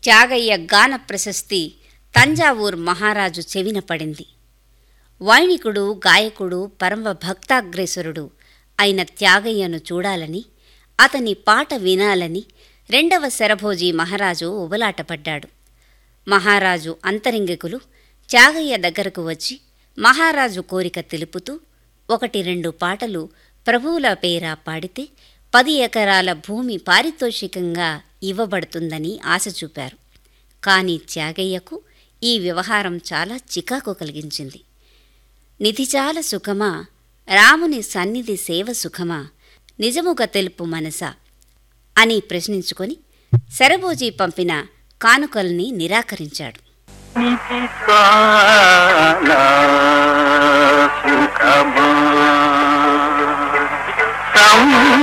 త్యాగయ్య గాన ప్రశస్తి తంజావూర్ మహారాజు చెవిన పడింది వైణికుడు గాయకుడు పరమ భక్తాగ్రేసరుడు అయిన త్యాగయ్యను చూడాలని అతని పాట వినాలని రెండవ శరభోజీ మహారాజు ఉబలాటపడ్డాడు మహారాజు అంతరింగికులు త్యాగయ్య దగ్గరకు వచ్చి మహారాజు కోరిక తెలుపుతూ ఒకటి రెండు పాటలు ప్రభువుల పేర పాడితే పది ఎకరాల భూమి పారితోషికంగా ఇవ్వబడుతుందని ఆశ చూపారు కాని త్యాగయ్యకు ఈ వ్యవహారం చాలా చికాకు కలిగించింది నిధిచాల సుఖమా రాముని సన్నిధి సేవ సుఖమా నిజముగా తెలుపు మనసా అని ప్రశ్నించుకొని శరభోజీ పంపిన కానుకల్ని నిరాకరించాడు నిధిసాల సుఖమా